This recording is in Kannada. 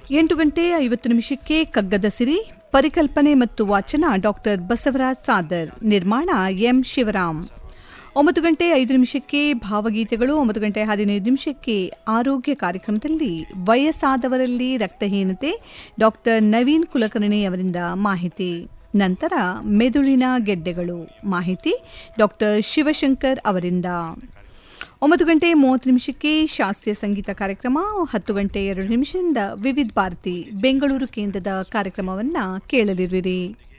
ಎಂಟು ಗಂಟೆ ಐವತ್ತು ನಿಮಿಷಕ್ಕೆ ಕಗ್ಗದ ಸಿರಿ ಪರಿಕಲ್ಪನೆ ಮತ್ತು ವಾಚನ ಡಾಕ್ಟರ್ ಬಸವರಾಜ್ ಸಾದರ್ ನಿರ್ಮಾಣ ಎಂ ಶಿವರಾಮ್ ಒಂಬತ್ತು ಗಂಟೆ ಐದು ನಿಮಿಷಕ್ಕೆ ಭಾವಗೀತೆಗಳು ಒಂಬತ್ತು ಗಂಟೆ ಹದಿನೈದು ನಿಮಿಷಕ್ಕೆ ಆರೋಗ್ಯ ಕಾರ್ಯಕ್ರಮದಲ್ಲಿ ವಯಸ್ಸಾದವರಲ್ಲಿ ರಕ್ತಹೀನತೆ ಡಾಕ್ಟರ್ ನವೀನ್ ಕುಲಕರ್ಣಿ ಅವರಿಂದ ಮಾಹಿತಿ ನಂತರ ಮೆದುಳಿನ ಗೆಡ್ಡೆಗಳು ಮಾಹಿತಿ ಡಾಕ್ಟರ್ ಶಿವಶಂಕರ್ ಅವರಿಂದ ಒಂಬತ್ತು ಗಂಟೆ ಮೂವತ್ತು ನಿಮಿಷಕ್ಕೆ ಶಾಸ್ತ್ರೀಯ ಸಂಗೀತ ಕಾರ್ಯಕ್ರಮ ಹತ್ತು ಗಂಟೆ ಎರಡು ನಿಮಿಷದಿಂದ ವಿವಿಧ ಭಾರತಿ ಬೆಂಗಳೂರು ಕೇಂದ್ರದ ಕಾರ್ಯಕ್ರಮವನ್ನು ಕೇಳಲಿರುವಿರಿ